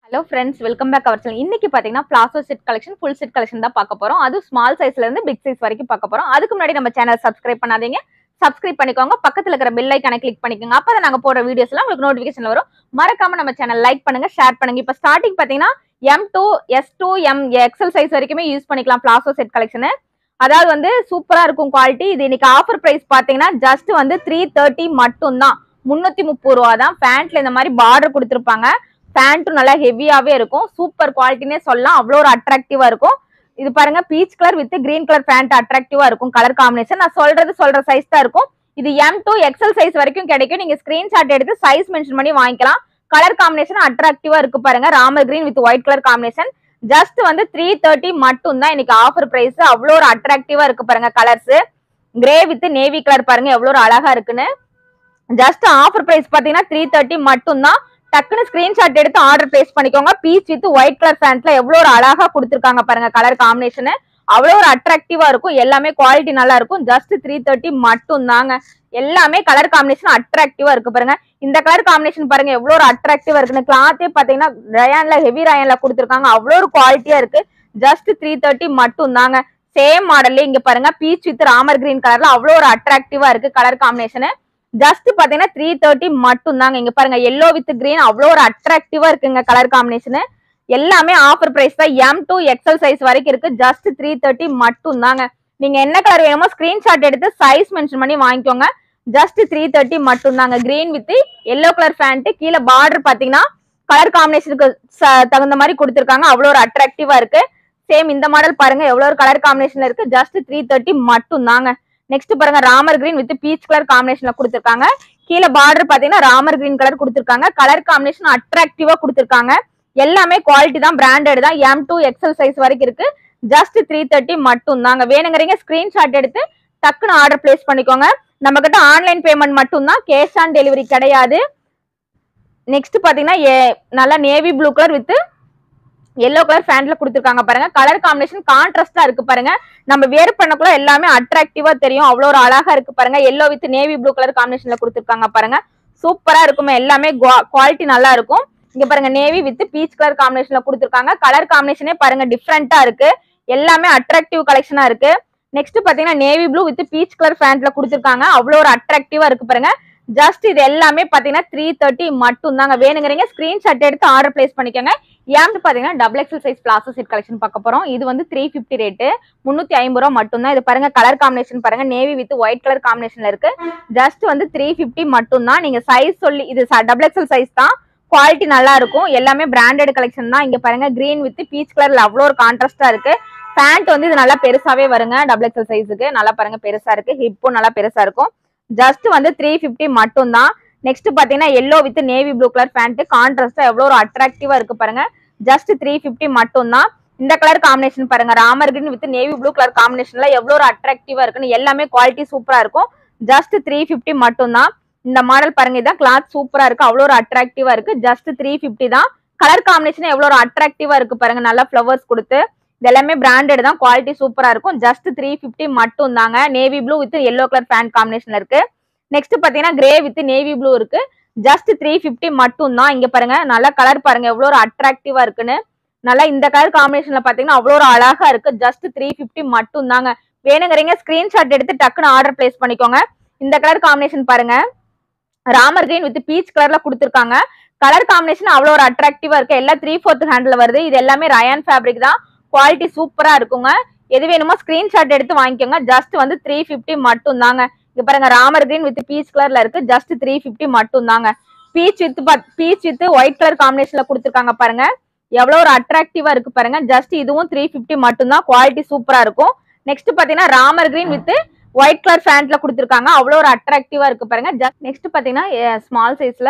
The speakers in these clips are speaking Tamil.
hello friends welcome back our channel இன்னைக்கு பாத்தீங்கன்னா palazzo set collection full set collection தான் பார்க்க போறோம் அது ஸ்மால் சைஸ்ல இருந்து பிக் சைஸ் வரைக்கும் பார்க்க போறோம் அதுக்கு முன்னாடி நம்ம சேனல் சப்ஸ்கிரைப் பண்ணாதீங்க சப்ஸ்கிரைப் பண்ணிக்கோங்க பக்கத்துல இருக்கிற பெல் ஐக்கான கிளிக் பண்ணிக்கோங்க அப்பதான் நாங்க போற வீடியோஸ் எல்லாம் உங்களுக்கு நோட்டிபிகேஷன் வரும் மறக்காம நம்ம சேனல் லைக் பண்ணுங்க ஷேர் பண்ணுங்க இப்போ ஸ்டார்டிங் பாத்தீங்கன்னா M to S to M XL size வரைக்குமே யூஸ் பண்ணிக்கலாம் பிளாசோ செட் கலெக்ஷன் அதாவது வந்து சூப்பரா இருக்கும் குவாலிட்டி இது இன்னைக்கு ஆஃபர் பிரைஸ் பாத்தீங்கன்னா ஜஸ்ட் வந்து த்ரீ தேர்ட்டி மட்டும் தான் முன்னூத்தி முப்பது ரூபா தான் பேண்ட்ல இந்த மாதிரி பார்டர் கொடுத்துருப்பாங்க பேண்ட்டும் நல்லா ஹெவியாவே இருக்கும் சூப்பர் குவாலிட்டினே சொல்லலாம் அவ்வளோ ஒரு அட்ராக்டிவா இருக்கும் இது பாருங்க peach colour with green colour pant அட்ராக்டிவா இருக்கும் கலர் காம்பினேஷன் நான் சொல்றது சொல்ற சைஸ் தான் இருக்கும் இது எம் டூ எக்ஸல் சைஸ் வரைக்கும் கிடைக்கும் நீங்க ஸ்கிரீன்ஷாட் எடுத்து சைஸ் மென்ஷன் பண்ணி வாங்கிக்கலாம் கலர் காம்பினேஷன் அட்ராக்டிவா இருக்கு பாருங்க Ramar green with white colour combination just வந்து த்ரீ தேர்ட்டி மட்டும் தான் இன்னைக்கு ஆஃபர் பிரைஸ் அவ்வளோ ஒரு அட்ராக்டிவா இருக்கு பாருங்க colours grey with navy colour பாருங்க எவ்வளோ ஒரு அழகா இருக்குன்னு ஜஸ்ட் ஆஃபர் பிரைஸ் பாத்தீங்கன்னா த்ரீ தேர்ட்டி மட்டும் தான் டக்குன்னு ஸ்கிரீன்ஷாட் எடுத்து ஆர்டர் பிளேஸ் பண்ணிக்கோங்க பீச் வித் ஒயிட் கலர் பேண்ட்ல எவ்வளவு ஒரு அழகா கொடுத்துருக்காங்க பாருங்க கலர் காம்பினேஷன் அவ்வளோ ஒரு அட்ராக்டிவா இருக்கும் எல்லாமே குவாலிட்டி நல்லா இருக்கும் ஜஸ்ட் த்ரீ தேர்ட்டி மட்டும் தாங்க எல்லாமே கலர் காம்பினேஷன் அட்ராக்டிவா இருக்கு பாருங்க இந்த கலர் காம்பினேஷன் பாருங்க எவ்வளவு ஒரு அட்ராக்டிவா இருக்குன்னு கிளாத்தே பாத்தீங்கன்னா ரயான்ல ஹெவி ரயான்ல கொடுத்துருக்காங்க அவ்வளோ ஒரு குவாலிட்டியா இருக்கு ஜஸ்ட் த்ரீ தேர்ட்டி மட்டும் தாங்க சேம் மாடல்ல இங்க பாருங்க பீச் வித் ராமர் கிரீன் கலர்ல அவ்வளோ ஒரு அட்ராக்டிவா இருக்கு கலர் காம்பினேஷன் ஜஸ்ட் பாத்தீங்கன்னா த்ரீ தேர்ட்டி மட்டும் தாங்க இங்க பாருங்க எல்லோ வித் கிரீன் அவ்வளோ ஒரு அட்ராக்டிவா இருக்குங்க கலர் காம்பினேஷன் எல்லாமே ஆஃபர் பிரைஸ் தான் எம் டூ எக்ஸல் சைஸ் வரைக்கும் இருக்கு ஜஸ்ட் த்ரீ தேர்ட்டி மட்டும் தாங்க நீங்க என்ன கலர் வேணுமோ ஸ்கிரீன்ஷாட் எடுத்து சைஸ் மென்ஷன் பண்ணி வாங்கிக்கோங்க ஜஸ்ட் த்ரீ தேர்ட்டி மட்டும் தாங்க green with yellow colour pant கீழே பார்டர் பாத்தீங்கன்னா கலர் காம்பினேஷனுக்கு தகுந்த மாதிரி கொடுத்துருக்காங்க அவ்வளோ ஒரு அட்ராக்டிவா இருக்கு சேம் இந்த மாடல் பாருங்க எவ்வளோ ஒரு கலர் காம்பினேஷன்ல இருக்கு ஜஸ்ட் த்ரீ தேர்ட்டி மட்டும் தாங்க நெக்ஸ்ட் பாருங்க Ramar green with peach colour காம்பினேஷன்ல கொடுத்துருக்காங்க கீழே பார்டர் பாத்தீங்கன்னா ராமர் கிரீன் கலர் கொடுத்துருக்காங்க கலர் காம்பினேஷன் அட்ராக்டிவா கொடுத்துருக்காங்க எல்லாமே குவாலிட்டி தான் பிராண்டட் தான் எம் டூ எக்ஸல் சைஸ் வரைக்கும் இருக்கு ஜஸ்ட் த்ரீ தேர்ட்டி மட்டும் தாங்க வேணுங்கிறீங்க ஸ்கிரீன்ஷாட் எடுத்து டக்குன்னு ஆர்டர் பிளேஸ் பண்ணிக்கோங்க நம்ம கிட்ட ஆன்லைன் பேமெண்ட் மட்டும் தான் கேஷ் ஆன் டெலிவரி கிடையாது நெக்ஸ்ட் பாத்தீங்கன்னா ஏ- நல்லா navy blue colour with yellow colour ஃபேண்ட்ல கொடுத்துருக்காங்க பாருங்க கலர் காம்பினேஷன் கான்ட்ராஸ்டா இருக்கு பாருங்க நம்ம வேர் பண்ணக்குள்ள எல்லாமே அட்ராக்டிவா தெரியும் அவ்வளோ ஒரு அழகா இருக்கு பாருங்க yellow with navy blue colour காம்பினேஷன்ல கொடுத்துருக்காங்க பாருங்க சூப்பரா இருக்குமே எல்லாமே குவாலிட்டி நல்லா இருக்கும் இங்க பாருங்க நேவி வித் பீச் கலர் காம்பினேஷன்ல கொடுத்துருக்காங்க கலர் காம்பினேஷனே பாருங்க டிஃப்ரெண்டா இருக்கு எல்லாமே அட்ராக்டிவ் கலெக்ஷனா இருக்கு நெக்ஸ்ட் பாத்தீங்கன்னா navy blue with peach colour ஃபேண்ட்ல கொடுத்துருக்காங்க அவ்வளோ ஒரு அட்ராக்டிவா இருக்கு பாருங்க ஜஸ்ட் இது எல்லாமே பாத்தீங்கன்னா த்ரீ தேர்ட்டி மட்டும் தாங்க வேணுங்கிறீங்க ஸ்கிரீன்ஷாட் எடுத்து ஆர்டர் பிளேஸ் பண்ணிக்கோங்க ஏன்னு பாத்தீங்கன்னா double XL size palazzo set collection பார்க்க போறோம் இது வந்து த்ரீ ஃபிஃப்டி ரேட்டு முன்னூத்தி ஐம்பது ரூபா மட்டும் தான் இது பாருங்க கலர் காம்பினேஷன் பாருங்க நேவி வித் ஒயிட் கலர் காம்பினேஷன்ல இருக்கு ஜஸ்ட் வந்து த்ரீ ஃபிஃப்டி மட்டும் தான் நீங்க சைஸ் சொல்லி இது டபுள் எக்ஸல் சைஸ் தான் குவாலிட்டி நல்லா இருக்கும் எல்லாமே பிராண்டட் கலெக்ஷன் தான் இங்க பாருங்க கிரீன் வித் பீச் கலர்ல அவ்வளோ ஒரு கான்ட்ராஸ்டா இருக்கு பேண்ட் வந்து இது நல்லா பெருசாவே வருங்க டபுள் எக்ஸல் சைஸுக்கு நல்லா பாருங்க பெருசா இருக்கு ஹிப்பும் நல்லா பெருசா இருக்கும் ஜஸ்ட் வந்து த்ரீ ஃபிஃப்டி மட்டும் தான் நெக்ஸ்ட் பாத்தீங்கன்னா yellow with navy blue colour pant கான்ட்ராஸ்டா எவ்வளோ ஒரு அட்ராக்டிவா இருக்கு பாருங்க ஜஸ்ட் த்ரீ ஃபிஃப்டி மட்டும் தான் இந்த கலர் காம்பினேஷன் பாருங்க Ramar green with navy blue colour காம்பினேஷன்ல எவ்வளோ ஒரு அட்ராக்டிவா இருக்குன்னு எல்லாமே குவாலிட்டி சூப்பரா இருக்கும் ஜஸ்ட் த்ரீ ஃபிஃப்டி மட்டும் தான் இந்த மாடல் பாருங்க இதான் கிளாத் சூப்பரா இருக்கு அவ்வளோ ஒரு அட்ராக்டிவா இருக்கு ஜஸ்ட் த்ரீ ஃபிஃப்டி தான் கலர் காம்பினேஷன் எவ்வளோ ஒரு அட்ராக்டிவா இருக்கு பாருங்க நல்லா ஃப்ளவர்ஸ் கொடுத்து இது எல்லாமே பிராண்டட் தான் குவாலிட்டி சூப்பரா இருக்கும் ஜஸ்ட் த்ரீ ஃபிஃப்டி மட்டும் தாங்க navy blue with yellow colour pant காம்பினேஷன்ல இருக்கு நெக்ஸ்ட் பாத்தீங்கன்னா கிரே வித் நேவி ப்ளூ இருக்கு ஜஸ்ட் த்ரீ ஃபிஃப்டி மட்டும் தான் இங்க பாருங்க நல்லா கலர் பாருங்க எவ்வளோ ஒரு அட்ராக்டிவா இருக்குன்னு நல்லா இந்த கலர் காம்பினேஷன்ல பாத்தீங்கன்னா அவ்வளோ ஒரு அழகா இருக்கு ஜஸ்ட் த்ரீ ஃபிஃப்டி மட்டும் தாங்க வேணுங்கிறீங்க ஸ்கிரீன்ஷாட் எடுத்து டக்குன்னு ஆர்டர் பிளேஸ் பண்ணிக்கோங்க இந்த கலர் காம்பினேஷன் பாருங்க ராமர் கிரீன் வித் பீச் கலர்ல கொடுத்துருக்காங்க கலர் காம்பினேஷன் அவ்வளோ ஒரு அட்ராக்டிவா இருக்கு எல்லாம் த்ரீ ஃபோர்த் ஹேண்ட்ல வருது இது எல்லாமே ரயான் ஃபேப்ரிக் தான் குவாலிட்டி சூப்பரா இருக்குங்க எது வேணுமோ ஸ்கிரீன்ஷாட் எடுத்து வாங்கிக்கோங்க ஜஸ்ட் வந்து த்ரீ ஃபிஃப்டி மட்டும் தாங்க இங்க பாருங்க ராமர் கிரீன் வித் பீச் கலர்ல இருக்கு ஜஸ்ட் த்ரீ ஃபிஃப்டி மட்டும் தாங்க peach with peach with white colour காம்பினேஷன்ல கொடுத்துருக்காங்க பாருங்க எவ்வளவு ஒரு அட்ராக்டிவா இருக்கு பாருங்க ஜஸ்ட் இதுவும் த்ரீ ஃபிஃப்டி மட்டும் தான் குவாலிட்டி சூப்பரா இருக்கும் நெக்ஸ்ட் பாத்தீங்கன்னா Ramar green with white colour ஃபேண்ட்ல கொடுத்துருக்காங்க அவ்வளோ ஒரு அட்ராக்டிவா இருக்கு பாருங்க ஜஸ்ட் நெக்ஸ்ட் பாத்தீங்கன்னா ஸ்மால் சைஸ்ல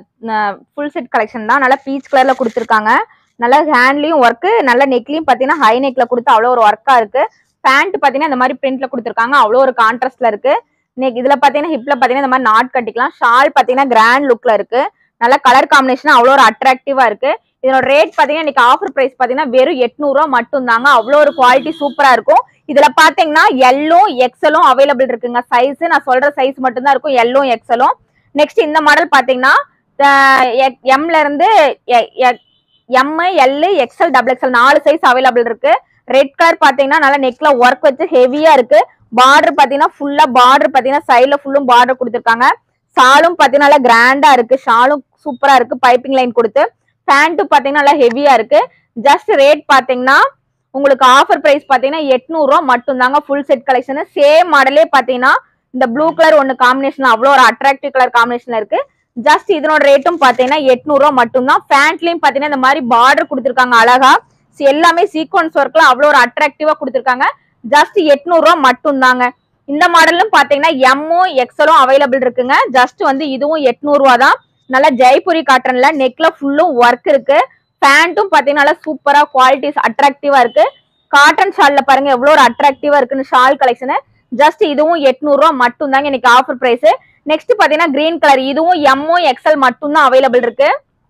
ஃபுல் செட் கலெக்ஷன் தான் நல்லா பீச் கலர்ல கொடுத்துருக்காங்க நல்லா ஹேண்ட்லயும் ஒர்க்கு நல்ல நெக்லயும் பாத்தீங்கன்னா ஹை நெக்ல கொடுத்து அவ்வளோ ஒரு ஒர்க்கா இருக்கு பேண்ட் பாத்தீங்கன்னா இந்த மாதிரி பிரிண்ட்ல கொடுத்துருக்காங்க அவ்வளோ ஒரு கான்ட்ராஸ்ட்ல இருக்கு நெக் இதுல பாத்தீங்கன்னா ஹிப்ல பாத்தீங்கன்னா இந்த மாதிரி நாட் கட்டிக்கலாம் ஷால் பாத்தீங்கன்னா கிராண்ட் லுக்ல இருக்கு நல்ல கலர் காம்பினேஷன் அவ்வளோ ஒரு அட்ராக்டிவா இருக்கு இதோட ரேட் பாத்தீங்கன்னா இன்னைக்கு ஆஃபர் பிரைஸ் பாத்தீங்கன்னா வெறும் எட்நூறுவா மட்டும் தாங்க அவ்வளோ ஒரு குவாலிட்டி சூப்பரா இருக்கும் இதுல பாத்தீங்கன்னா எல்லோ எக்ஸலும் அவைலபிள் இருக்குங்க சைஸ் நான் சொல்ற சைஸ் மட்டும் தான் இருக்கும் எல்லோ எக்ஸலும் நெக்ஸ்ட் இந்த மாடல் பாத்தீங்கன்னா எம்ல இருந்து M L XL double XL நாலு சைஸ் அவைலபிள் இருக்கு ரெட் கலர் பாத்தீங்கன்னா நல்லா நெக்ல ஒர்க் வச்சு ஹெவியா இருக்கு பார்டர் பாத்தீங்கன்னா ஃபுல்லா பார்டர் பாத்தீங்கன்னா சைடுல ஃபுல்லும் பார்டர் கொடுத்துருக்காங்க ஷாலும் பாத்தீங்கன்னா நல்லா கிராண்டா இருக்கு ஷாலும் சூப்பரா இருக்கு பைப்பிங் லைன் கொடுத்து பேண்ட்டும் பாத்தீங்கன்னா நல்லா ஹெவியா இருக்கு ஜஸ்ட் ரேட் பாத்தீங்கன்னா உங்களுக்கு ஆஃபர் பிரைஸ் பாத்தீங்கன்னா எட்நூறு ரூபா மட்டும் தாங்க ஃபுல் செட் கலெக்ஷன் சேம் மாடலே பாத்தீங்கன்னா இந்த ப்ளூ கலர் ஒன்னு காம்பினேஷன் அவ்வளோ ஒரு அட்ராக்டிவ் கலர் காம்பினேஷன்ல இருக்கு ஜஸ்ட் இதனோட ரேட்டும் பாத்தீங்கன்னா எட்நூறு ரூபா மட்டும் தான் பேண்ட்லயும் பாத்தீங்கன்னா இந்த மாதிரி பார்டர் கொடுத்துருக்காங்க அழகா So எல்லாமே சீக்வன்ஸ் ஒர்க்ல அவ்வளோ ஒரு அட்ராக்டிவா கொடுத்துருக்காங்க ஜஸ்ட் எட்நூறு ரூபா மட்டும் தாங்க இந்த மாடலும் பாத்தீங்கன்னா எம்மும் எக்ஸலும் அவைலபிள் இருக்குங்க ஜஸ்ட் வந்து இதுவும் எட்நூறு ரூபா தான் நல்லா ஜெய்புரி காட்டன்ல நெக்ல ஃபுல்லும் ஒர்க் இருக்கு பேண்ட்டும் பாத்தீங்கன்னா நல்லா சூப்பரா குவாலிட்டிஸ் அட்ராக்டிவா இருக்கு காட்டன் ஷால்ல பாருங்க எவ்வளவு ஒரு அட்ராக்டிவா இருக்குன்னு ஷால் கலெக்ஷன் ஜஸ்ட் இதுவும் எட்நூறு ரூபா மட்டும் தாங்க இன்னைக்கு ஆஃபர் பிரைஸ் நெக்ஸ்ட் பாத்தீங்கன்னா கிரீன் கலர் இதுவும் எம்ஓ எக்ஸ்எல் மட்டும் தான் அவைலபிள் இருக்கு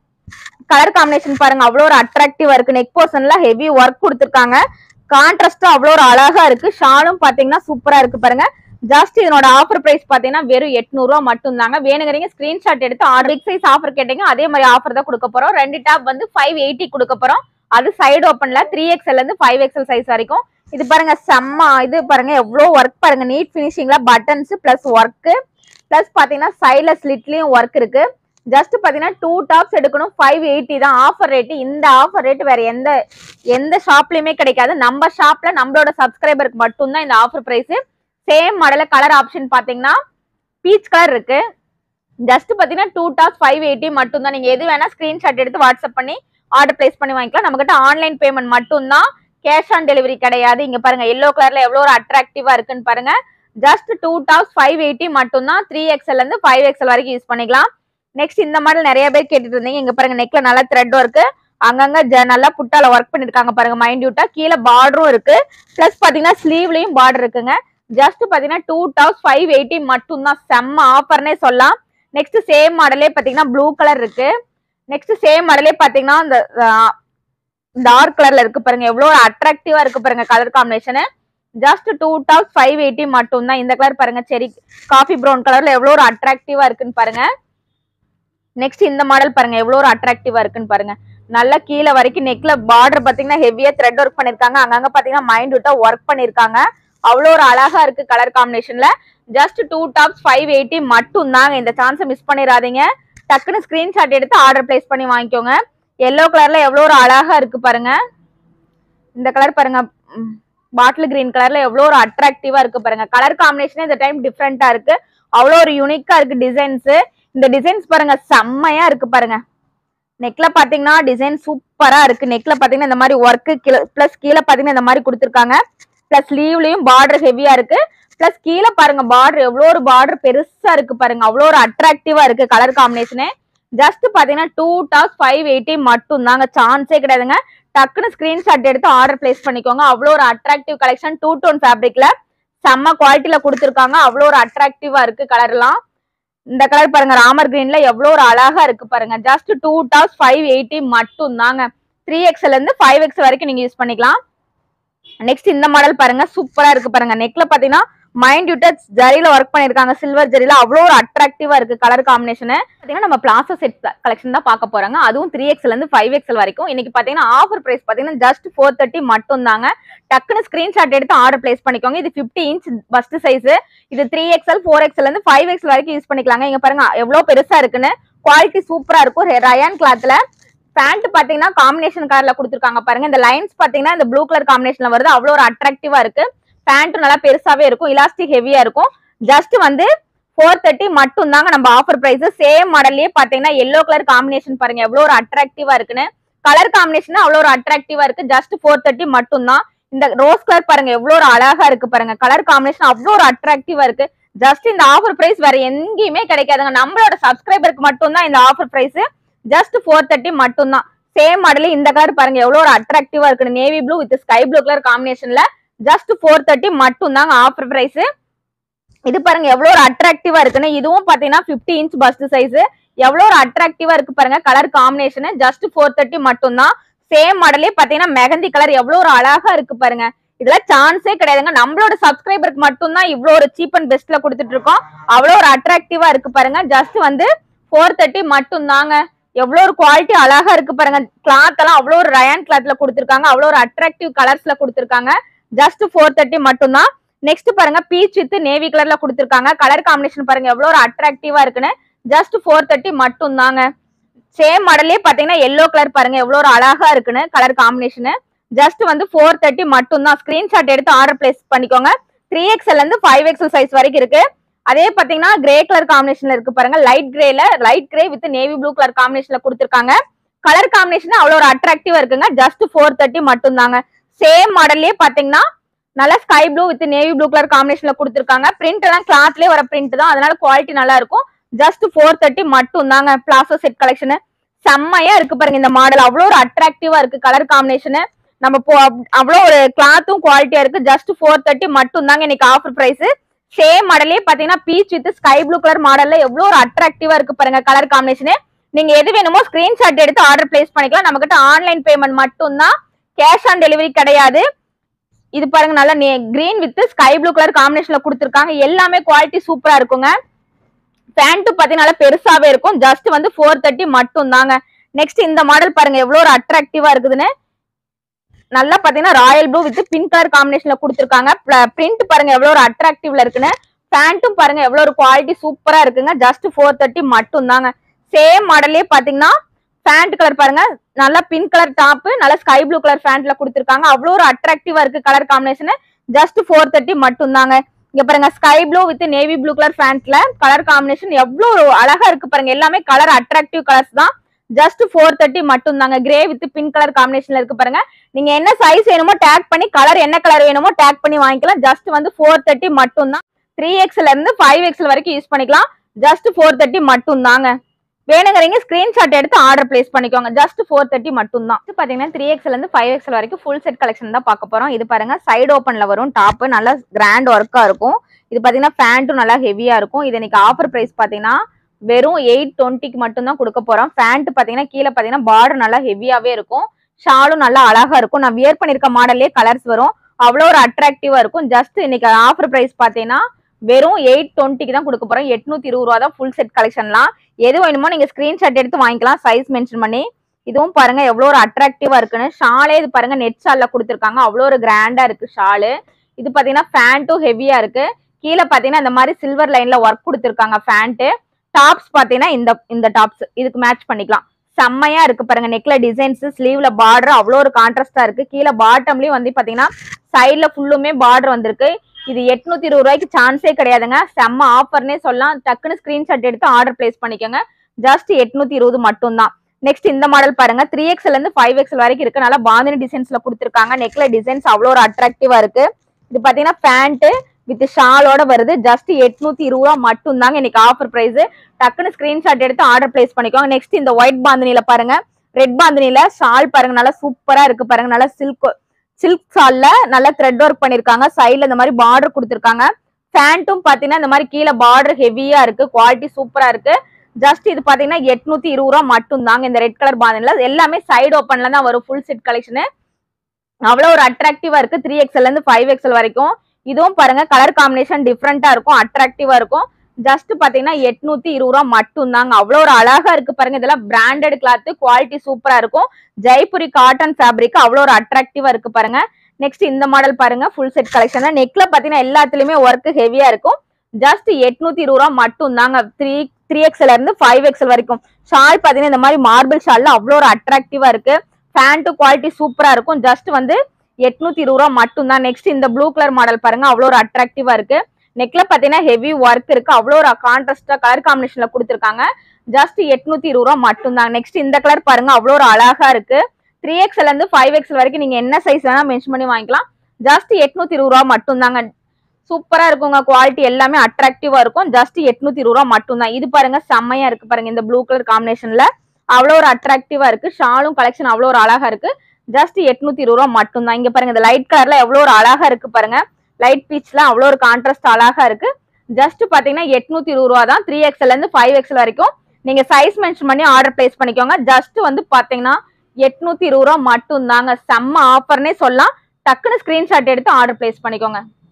கலர் காம்பினேஷன் பாருங்க அவ்வளோ ஒரு அட்ராக்டிவா இருக்கு நெக் போர்ஷன்ல ஹெவி ஒர்க் கொடுத்துருக்காங்க கான்ட்ராஸ்டும் அவ்வளோ ஒரு அழகா இருக்கு ஷாலும் பாத்தீங்கன்னா சூப்பரா இருக்கு பாருங்க ஜஸ்ட் இதனோட ஆஃபர் பிரைஸ் பாத்தீங்கன்னா வெறும் எட்நூறு ரூபா மட்டும் தாங்க வேணுங்கிறீங்க ஸ்கிரீன்ஷாட் எடுத்து ஆறு பிக் சைஸ் ஆஃபர் கேட்டீங்க அதே மாதிரி ஆஃபர் தான் கொடுக்க போறோம் ரெண்டு டாப் வந்து ஃபைவ் எயிட்டி கொடுக்க போறோம் அது சைடு ஓப்பன்ல த்ரீ எக்ஸ்எல் இருந்து ஃபைவ் எக்ஸ்எல் சைஸ் வரைக்கும் இது பாருங்க செம்ம இது பாருங்க எவ்வளோ ஒர்க் பாருங்க நீட் ஃபினிஷிங்ல பட்டன்ஸ் பிளஸ் ஒர்க் பிளஸ் பாத்தீங்கன்னா சைட்ல ஸ்லிட்லயும் ஒர்க் இருக்கு ஜஸ்ட் பாத்தீங்கன்னா டூ டாப்ஸ் எடுக்கணும் ஃபைவ் எயிட்டி தான் ஆஃபர் ரேட்டு இந்த ஆஃபர் ரேட் வேற எந்த எந்த ஷாப்லயுமே கிடைக்காது நம்ம ஷாப்ல நம்மளோட சப்ஸ்கிரைபருக்கு மட்டும்தான் இந்த ஆஃபர் பிரைஸ் சேம் மாடல கலர் ஆப்ஷன் பாத்தீங்கன்னா பீச் கலர் இருக்கு ஜஸ்ட் பாத்தீங்கன்னா டூ டாப்ஸ் ஃபைவ் எயிட்டி மட்டும் தான் நீங்க எது வேணா ஸ்கிரீன்ஷாட் எடுத்து வாட்ஸ்அப் பண்ணி ஆர்டர் பிளேஸ் பண்ணி வாங்கிக்கலாம் நம்ம கிட்ட ஆன்லைன் பேமெண்ட் மட்டும்தான் கேஷ் ஆன் டெலிவரி கிடையாது இங்க பாருங்க எல்லோ கலர்ல எவ்வளவு ஒரு அட்ராக்டிவா இருக்குன்னு பாருங்க just two tops five eighty மட்டும் தான் த்ரீ எக்ஸ்எல் இருந்து ஃபைவ் எக்ஸ்எல் வரைக்கும் யூஸ் பண்ணிக்கலாம் நெக்ஸ்ட் இந்த மாடல் நிறைய பேர் கேட்டுட்டு இருந்தீங்க இங்க பாருங்க நெக்ல நல்லா த்ரெட் இருக்கு அங்கங்க ஜ- நல்லா புட்டால ஒர்க் பண்ணிருக்காங்க பாருங்க மைன்யூட்டா கீழே பார்டரும் இருக்கு பிளஸ் பாத்தீங்கன்னா ஸ்லீவ்லயும் பார்டர் இருக்குங்க ஜஸ்ட் பாத்தீங்கன்னா டூ டாப்ஸ் ஃபைவ் எயிட்டி மட்டும் தான் செம்ம ஆஃபர்னே சொல்லலாம் நெக்ஸ்ட் சேம் மாடலே பாத்தீங்கன்னா ப்ளூ கலர் இருக்கு நெக்ஸ்ட் சேம் மாடலே பாத்தீங்கன்னா இந்த டார்க் கலர்ல இருக்கு பாருங்க எவ்வளவு அட்ராக்டிவா இருக்கு பாருங்க colour combination just two tops five eighty மட்டும் தான் இந்த கலர் பாருங்க செரி காஃபி ப்ரௌன் கலர்ல எவ்வளவு ஒரு அட்ராக்டிவா இருக்குன்னு பாருங்க நெக்ஸ்ட் இந்த மாடல் பாருங்க எவ்வளவு ஒரு அட்ராக்டிவா இருக்குன்னு பாருங்க நல்லா கீழே வரைக்கும் நெக்ல பார்டர் பாத்தீங்கன்னா ஹெவியா த்ரெட் ஒர்க் பண்ணிருக்காங்க அங்கங்க பாத்தீங்கன்னா மைண்ட் விட்டா ஒர்க் பண்ணிருக்காங்க அவ்வளோ ஒரு அழகா இருக்கு கலர் காம்பினேஷன்ல just two tops five eighty மட்டும் தாங்க இந்த சான்ஸை மிஸ் பண்ணிடாதீங்க டக்குன்னு ஸ்கிரீன்ஷாட் எடுத்து ஆர்டர் பிளேஸ் பண்ணி வாங்கிக்கோங்க எல்லோ கலர்ல எவ்வளோ ஒரு அழகா இருக்கு பாருங்க இந்த கலர் பாருங்க பாட்டில் கிரீன் கலர்ல எவ்வளோ ஒரு அட்ராக்டிவா இருக்கு பாருங்க கலர் காம்பினேஷனே இந்த டைம் டிஃப்ரெண்டா இருக்கு அவ்வளோ ஒரு யூனிக்கா இருக்கு டிசைன்ஸ் இந்த டிசைன்ஸ் பாருங்க செம்மையா இருக்கு பாருங்க நெக்ல பாத்தீங்கன்னா டிசைன் சூப்பரா இருக்கு நெக்ல பாத்தீங்கன்னா இந்த மாதிரி ஒர்க் பிளஸ் கீழே பாத்தீங்கன்னா இந்த மாதிரி கொடுத்துருக்காங்க பிளஸ் ஸ்லீவ்லயும் பார்டர் ஹெவியா இருக்கு பிளஸ் கீழே பாருங்க பார்டர் எவ்வளோ ஒரு பார்டர் பெருசா இருக்கு பாருங்க அவ்வளோ ஒரு அட்ராக்டிவா இருக்கு கலர் காம்பினேஷனு ஜஸ்ட் பாத்தீங்கன்னா டூ டாப்ஸ் ஃபைவ் எயிட்டி மட்டும் தாங்க சான்ஸே கிடையாதுங்க டக்குன்னு ஸ்கிரீன்ஷாட் எடுத்து ஆர்டர் பிளேஸ் பண்ணிக்கோங்க அவ்வளோ ஒரு அட்ராக்டிவ் கலெக்ஷன் டூ டோன் ஃபேப்ரிக்ல செம்ம குவாலிட்டியில கொடுத்துருக்காங்க அவ்வளோ ஒரு அட்ராக்டிவா இருக்கு கலர்லாம் இந்த கலர் பாருங்க ராமர் கிரீன்ல எவ்வளோ ஒரு அழகா இருக்கு பாருங்க just two tops five eighty மட்டும் தாங்க த்ரீ எக்ஸ்எல் இருந்து ஃபைவ் எக்ஸ் வரைக்கும் நீங்க யூஸ் பண்ணிக்கலாம் நெக்ஸ்ட் இந்த மாடல் பாருங்க சூப்பரா இருக்கு பாருங்க நெக்ல பாத்தீங்கன்னா மைண்ட் யூட்டர் ஜரியில ஒர்க் பண்ணிருக்காங்க சில்வர் ஜரியில அவ்வளோ ஒரு அட்ராக்டிவா இருக்கு கலர் காம்பினேஷன் பாத்தீங்கன்னா நம்ம பிளாசோ செட் கலெக்ஷன் தான் பார்க்க போறாங்க அதுவும் த்ரீ எக்ஸ்ல இருந்து ஃபைவ் எக்ஸ்எல் வரைக்கும் இன்னைக்கு பாத்தீங்கன்னா ஆஃபர் பிரைஸ் பாத்தீங்கன்னா ஜஸ்ட் ஃபோர் தேர்ட்டி மட்டும் தாங்க டக்குன்னு ஸ்கிரீன்ஷாட் எடுத்து ஆர்டர் பிளேஸ் பண்ணிக்கோங்க இது 50 இன்ச் பஸ்ட் சைஸ் இது த்ரீ எக்ஸ்எல் ஃபோர் எக்ஸ்எல் இருந்து ஃபைவ் எக்ஸ்எல் வரைக்கும் யூஸ் பண்ணிக்கலாங்க இங்க பாருங்க எவ்வளவு பெருசா இருக்குன்னு குவாலிட்டி சூப்பரா இருக்கும் ரயான் கிளாத்ல பேண்ட் பாத்தீங்கன்னா காம்பினேஷன் கலர்ல கொடுத்துருக்காங்க பாருங்க இந்த லைன்ஸ் பாத்தீங்கன்னா இந்த ப்ளூ கலர் காம்பினேஷன்ல வருது அவ்வளவு ஒரு அட்ராக்டிவா இருக்கு பேண்ட் நல்லா பெருசாவே இருக்கும் இலாஸ்டிக் ஹெவியா இருக்கும் ஜஸ்ட் வந்து ஃபோர் தேர்ட்டி மட்டும் தாங்க நம்ம ஆஃபர் பிரைஸ் சேம் மாடல்லயே பாத்தீங்கன்னா எல்லோ கலர் காம்பினேஷன் பாருங்க எவ்வளவு ஒரு அட்ராக்டிவா இருக்குன்னு கலர் காம்பினேஷன் அவ்வளவு ஒரு அட்ராக்டிவா இருக்கு ஜஸ்ட் ஃபோர் தேர்ட்டி மட்டும் தான் இந்த ரோஸ் கலர் பாருங்க எவ்வளவு ஒரு அழகா இருக்கு பாருங்க கலர் காம்பினேஷன் அவ்வளவு ஒரு அட்ராக்டிவா இருக்கு ஜஸ்ட் இந்த ஆஃபர் பிரைஸ் வேற எங்கேயுமே கிடைக்காதுங்க நம்மளோட சப்ஸ்கிரைபருக்கு மட்டும் தான் இந்த offer price just four thirty மட்டும் தான் சேம் மாடல் இந்த கலர் பாருங்க எவ்வளவு ஒரு அட்ராக்டிவா இருக்கு navy blue with sky blue colour காம்பினேஷன்ல ஜஸ்ட் ஃபோர் தேர்ட்டி மட்டும் தாங்க ஆஃபர் பிரைஸ் இது பாருங்க எவ்வளவு ஒரு அட்ராக்டிவா இருக்குன்னு இதுவும் பாத்தீங்கன்னா 50 இன்ச் பஸ்ட் சைஸ் எவ்வளவு ஒரு அட்ராக்டிவா இருக்கு பாருங்க colour combination just four thirty மட்டும் தான் சேம் மாடலே பாத்தீங்கன்னா மெகந்தி கலர் எவ்வளவு ஒரு அழகா இருக்கு பாருங்க இதுல சான்ஸே கிடையாதுங்க நம்மளோட சப்ஸ்கிரைபருக்கு மட்டும் தான் இவ்வளவு ஒரு சீப் அண்ட் பெஸ்ட்ல கொடுத்துட்டு இருக்கோம் அவ்வளவு ஒரு அட்ராக்டிவா இருக்கு பாருங்க ஜஸ்ட் வந்து ஃபோர் தேர்ட்டி மட்டும் தாங்க எவ்வளவு ஒரு குவாலிட்டி அழகா இருக்கு பாருங்க கிளாத் எல்லாம் அவ்வளவு ஒரு ரயான் கிளாத்ல கொடுத்திருக்காங்க அவ்வளவு ஒரு அட்ராக்டிவ் கலர்ஸ்ல கொடுத்திருக்காங்க ஜஸ்ட் ஃபோர் தேர்ட்டி மட்டும்தான் நெக்ஸ்ட் பாருங்க பீச் வித் நேவி கலர்ல கொடுத்திருக்காங்க கலர் காம்பினேஷன் பாருங்க எவ்வளவு ஒரு அட்ராக்டிவா இருக்குன்னு ஜஸ்ட் ஃபோர் தேர்ட்டி மட்டும் தாங்க சேம் மாடலே பாத்தீங்கன்னா எல்லோ கலர் பாருங்க எவ்வளவு ஒரு அழகா இருக்குன்னு கலர் காம்பினேஷன் ஜஸ்ட் வந்து ஃபோர் தேர்ட்டி மட்டும் தான் ஸ்கிரீன்ஷாட் எடுத்து ஆர்டர் பிளேஸ் பண்ணிக்கோங்க த்ரீ எக்ஸ்எல் இருந்து ஃபைவ் எக்ஸ்எல் சைஸ் வரைக்கும் இருக்கு அதே பாத்தீங்கன்னா கிரே கலர் காம்பினேஷன்ல இருக்கு பாருங்க லைட் கிரேல light grey with navy blue colour காம்பினேஷன்ல கொடுத்திருக்காங்க கலர் காம்பினேஷன் அவ்வளவு ஒரு அட்ராக்டிவா இருக்குங்க ஜஸ்ட் ஃபோர் தேர்ட்டி மட்டும் தாங்க சேம் மாடல்லயே பாத்தீங்கன்னா நல்லா sky blue with navy blue colour காம்பினேஷன்ல கொடுத்திருக்காங்க பிரிண்ட் எல்லாம் கிளாத்லயே வர பிரிண்ட் தான் அதனால குவாலிட்டி நல்லா இருக்கும் ஜஸ்ட் ஃபோர் தேர்ட்டி மட்டும் தாங்க பிளாசோ செட் கலெக்ஷன் செம்மையா இருக்கு பாருங்க இந்த மாடல் அவ்வளோ ஒரு அட்ராக்டிவா இருக்கு கலர் காம்பினேஷன் நம்ம போ அவ்வளோ ஒரு கிளாத்தும் குவாலிட்டியா இருக்கு ஜஸ்ட் ஃபோர் தேர்ட்டி மட்டும் தாங்க இன்னைக்கு ஆஃபர் பிரைஸ் சேம் மாடலே பாத்தீங்கன்னா peach with sky blue colour மாடல்ல எவ்வளவு ஒரு அட்ராக்டிவா இருக்கு பாருங்க கலர் காம்பினேஷன் நீங்க எது வேணுமோ ஸ்கிரீன்ஷாட் எடுத்து ஆர்டர் பிளேஸ் பண்ணிக்கலாம் நம்ம கிட்ட ஆன்லைன் பேமெண்ட் மட்டும் தான் கேஷ் ஆன் டெலிவரி கிடையாது இது பாருங்க நல்லா green with sky blue colour காம்பினேஷன்ல கொடுத்துருக்காங்க எல்லாமே குவாலிட்டி சூப்பரா இருக்குங்க பேண்ட் பாத்தீங்கன்னா பெருசாவே இருக்கும் ஜஸ்ட் வந்து ஃபோர் தேர்ட்டி மட்டும் தாங்க நெக்ஸ்ட் இந்த மாடல் பாருங்க எவ்வளவு ஒரு அட்ராக்டிவா இருக்குதுன்னு நல்லா பாத்தீங்கன்னா royal blue with pink colour காம்பினேஷன்ல கொடுத்துருக்காங்க பிரிண்ட் பாருங்க எவ்வளவு ஒரு அட்ராக்டிவ்ல இருக்குன்னு பேண்ட்டும் பாருங்க எவ்வளவு ஒரு குவாலிட்டி சூப்பரா இருக்குங்க ஜஸ்ட் ஃபோர் தேர்ட்டி மட்டும் தாங்க சேம் மாடல்லே பாத்தீங்கன்னா பேண்ட் கலர் பாருங்க நல்லா பிங்க் கலர் டாப் நல்லா ஸ்கை ப்ளூ கலர் பேண்ட்ல கொடுத்துருக்காங்க அவ்வளவு ஒரு அட்ராக்டிவா இருக்கு colour combination just four thirty மட்டும் தாங்க இங்க பாருங்க sky blue with navy blue colour பேண்ட்ல கலர் காம்பினேஷன் எவ்வளவு ஒரு அழகா இருக்கு பாருங்க எல்லாமே கலர் அட்ராக்டிவ் கலர்ஸ் தான் ஜஸ்ட் ஃபோர் தேர்ட்டி மட்டும் தாங்க கிரே வித் பிங்க் கலர் காம்பினேஷன்ல இருக்கு பாருங்க நீங்க என்ன சைஸ் வேணுமோ டேக் பண்ணி கலர் என்ன கலர் வேணுமோ டேக் பண்ணி வாங்கிக்கலாம் ஜஸ்ட் வந்து ஃபோர் தேர்ட்டி மட்டும் தான் த்ரீ எக்ஸ்ல இருந்து ஃபைவ் எக்ஸ்எல் வரைக்கும் யூஸ் பண்ணிக்கலாம் ஜஸ்ட் ஃபோர் தேர்ட்டி மட்டும் தாங்க வேணுங்கிறீங்க ஸ்கிரீன்ஷாட் எடுத்து ஆர்டர் பிளேஸ் பண்ணிக்கோங்க ஜஸ்ட் ஃபோர் தேர்ட்டி மட்டும் தான் இது பாத்தீங்கன்னா த்ரீ எக்ஸ்எல் இருந்து ஃபைவ் எக்ஸ்எல் வரைக்கும் ஃபுல் செட் கலெக்ஷன் தான் பார்க்க போறோம் இது பாருங்க சைடு ஓப்பன்ல வரும் டாப் நல்லா கிராண்ட் ஒர்க்கா இருக்கும் இது பாத்தீங்கன்னா பேண்ட்டும் நல்லா ஹெவியா இருக்கும் இது இன்னைக்கு ஆஃபர் பிரைஸ் பாத்தீங்கன்னா வெறும் எயிட் டுவெண்ட்டிக்கு மட்டும் தான் கொடுக்க போறோம் பேண்ட் பாத்தீங்கன்னா கீழே பாத்தீங்கன்னா பார்டர் நல்லா ஹெவியாவே இருக்கும் ஷாலும் நல்லா அழகா இருக்கும் நான் வியர் பண்ணிருக்க மாடல்லே கலர்ஸ் வரும் அவ்வளோ ஒரு அட்ராக்டிவா இருக்கும் ஜஸ்ட் இன்னைக்கு ஆஃபர் பிரைஸ் பாத்தீங்கன்னா வெறும் எயிட் டுவெண்ட்டிக்கு தான் கொடுக்க போறோம் எட்நூத்தி இருபது ரூபா தான் ஃபுல் செட் கலெக்ஷன்லாம் எது வேணுமோ நீங்க ஸ்கிரீன்ஷாட் எடுத்து வாங்கிக்கலாம் சைஸ் மென்ஷன் பண்ணி இதுவும் பாருங்க எவ்வளோ ஒரு அட்ராக்டிவா இருக்குன்னு ஷாலே இது பாருங்க நெட் ஷால்ல கொடுத்துருக்காங்க அவ்வளோ ஒரு கிராண்டா இருக்கு ஷாலு இது பாத்தீங்கன்னா ஃபேண்ட்டும் ஹெவியா இருக்கு கீழே பாத்தீங்கன்னா இந்த மாதிரி சில்வர் லைன்ல ஒர்க் கொடுத்துருக்காங்க ஃபேண்ட்டு டாப்ஸ் பாத்தீங்கன்னா இந்த இந்த டாப்ஸ் இதுக்கு மேட்ச் பண்ணிக்கலாம் செம்மையா இருக்கு பாருங்க நெக்ல டிசைன்ஸ் ஸ்லீவ்ல பார்டர் அவ்வளோ ஒரு கான்ட்ராஸ்டா இருக்கு கீழே பாட்டம்லயும் வந்து பாத்தீங்கன்னா சைட்ல ஃபுல்லுமே பார்டர் வந்திருக்கு இது எட்நூத்தி இருபது ரூபாய்க்கு சான்ஸே கிடையாதுங்க செம்ம ஆஃபர்னே சொல்லலாம் டக்குன்னு ஸ்கிரீன்ஷாட் எடுத்து ஆர்டர் பிளேஸ் பண்ணிக்கோங்க ஜஸ்ட் எட்நூத்தி இருபது மட்டும் தான் நெக்ஸ்ட் இந்த மாடல் பாருங்க த்ரீ எக்ஸ்எல் இருந்து ஃபைவ் எக்ஸ்எல் வரைக்கும் இருக்கு நல்லா பாந்தினி டிசைன்ஸ்ல கொடுத்துருக்காங்க நெக்ல டிசைன்ஸ் அவ்வளோ ஒரு அட்ராக்டிவா இருக்கு இது பாத்தீங்கன்னா பேண்ட் வித் ஷாலோட வருது ஜஸ்ட் எட்நூத்தி இருபது ரூபா மட்டும் தாங்க இன்னைக்கு ஆஃபர் பிரைஸ் டக்குன்னு ஸ்கிரீன்ஷாட் எடுத்து ஆர்டர் பிளேஸ் பண்ணிக்கோங்க நெக்ஸ்ட் இந்த ஒயிட் பாந்தினில பாருங்க ரெட் பாந்தினில ஷால் பாருங்க நல்லா சூப்பரா இருக்கு பாருங்க நல்லா சில்க் சில்க் ஷால்ல நல்லா த்ரெட் ஒர்க் பண்ணிருக்காங்க சைடுல இந்த மாதிரி பார்டர் கொடுத்துருக்காங்க பேண்ட்டும் பாத்தீங்கன்னா இந்த மாதிரி கீழே பார்டர் ஹெவியா இருக்கு குவாலிட்டி சூப்பரா இருக்கு ஜஸ்ட் இது பாத்தீங்கன்னா எட்நூத்தி இருபது ரூபா மட்டும் தாங்க இந்த ரெட் கலர் பாந்தினில எல்லாமே சைடு ஓப்பன்ல தான் வரும் ஃபுல் செட் கலெக்ஷன் அவ்வளோ ஒரு அட்ராக்டிவா இருக்கு த்ரீ எக்ஸ்எல் இருந்து ஃபைவ் எக்ஸ்எல் வரைக்கும் இதுவும் பாருங்க கலர் காம்பினேஷன் டிஃப்ரெண்டா இருக்கும் அட்ராக்டிவா இருக்கும் ஜஸ்ட் பாத்தீங்கன்னா எட்நூத்தி இருபது ரூபா மட்டும் தாங்க அவ்வளோ ஒரு அழகா இருக்கு பாருங்க இதெல்லாம் பிராண்டட் கிளாத் குவாலிட்டி சூப்பரா இருக்கும் ஜெய்புரி காட்டன் ஃபேப்ரிக் அவ்வளோ ஒரு அட்ராக்டிவா இருக்கு பாருங்க நெக்ஸ்ட் இந்த மாடல் பாருங்க ஃபுல் செட் கலெக்ஷன் நெக்ல பாத்தீங்கன்னா எல்லாத்துலயுமே ஒர்க் ஹெவியா இருக்கும் ஜஸ்ட் எட்நூத்தி இருபது ரூபா மட்டும் தாங்க த்ரீ த்ரீ எக்ஸ்எல் இருந்து ஃபைவ் எக்ஸ்எல் வரைக்கும் ஷால் பாத்தீங்கன்னா இந்த மாதிரி மார்பிள் ஷால்ல அவ்வளோ ஒரு அட்ராக்டிவா இருக்கு பேண்ட் குவாலிட்டி சூப்பரா இருக்கும் ஜஸ்ட் வந்து எட்நூத்தி இருபது ரூபா மட்டும் தான் நெக்ஸ்ட் இந்த ப்ளூ கலர் மாடல் பாருங்க அவ்வளோ ஒரு அட்ராக்டிவா இருக்கு நெக்ல பாத்தீங்கன்னா ஹெவி ஒர்க் இருக்கு அவ்வளோ ஒரு கான்ட்ராஸ்டா கலர் காம்பினேஷன்ல கொடுத்துருக்காங்க ஜஸ்ட் எட்நூத்தி இருபது ரூபா மட்டும் தான் நெக்ஸ்ட் இந்த கலர் பாருங்க அவ்வளோ ஒரு அழகா இருக்கு த்ரீ எக்ஸ்எல் இருந்து ஃபைவ் எக்ஸ்எல் வரைக்கும் நீங்க என்ன சைஸ் வேணா மென்ஷன் பண்ணி வாங்கிக்கலாம் ஜஸ்ட் எட்நூத்தி இருபது ரூபா மட்டும் தாங்க சூப்பரா இருக்குங்க குவாலிட்டி எல்லாமே அட்ராக்டிவா இருக்கும் ஜஸ்ட் எட்நூத்தி இருபது ரூபா மட்டும் தான் இது பாருங்க செம்மையா இருக்கு பாருங்க இந்த ப்ளூ கலர் காம்பினேஷன்ல அவ்வளோ ஒரு அட்ராக்டிவா இருக்கு ஷாலும் கலெக்ஷன் அவ்வளோ ஒரு அழகா இருக்கு ஜஸ்ட் எட்நூத்தி இருபது ரூபா மட்டும் தான் இங்க பாருங்க இந்த லைட் கலர்ல எவ்வளோ ஒரு அழகா இருக்கு பாருங்க லைட் பீச்ல அவ்வளோ ஒரு கான்ட்ராஸ்ட் அழகா இருக்கு ஜஸ்ட் பாத்தீங்கன்னா எட்நூத்தி இருபது ரூபா தான் த்ரீ எக்ஸ்எல் இருந்து ஃபைவ் எக்ஸ்எல் வரைக்கும் நீங்க சைஸ் மென்ஷன் பண்ணி ஆர்டர் பிளேஸ் பண்ணிக்கோங்க ஜஸ்ட் வந்து பாத்தீங்கன்னா எட்நூத்தி இருபது ரூபா மட்டும் தாங்க செம்ம ஆஃபர்னே சொல்லலாம் டக்குன்னு ஸ்கிரீன்ஷாட் எடுத்து ஆர்டர் பிளேஸ் பண்ணிக்கோங்க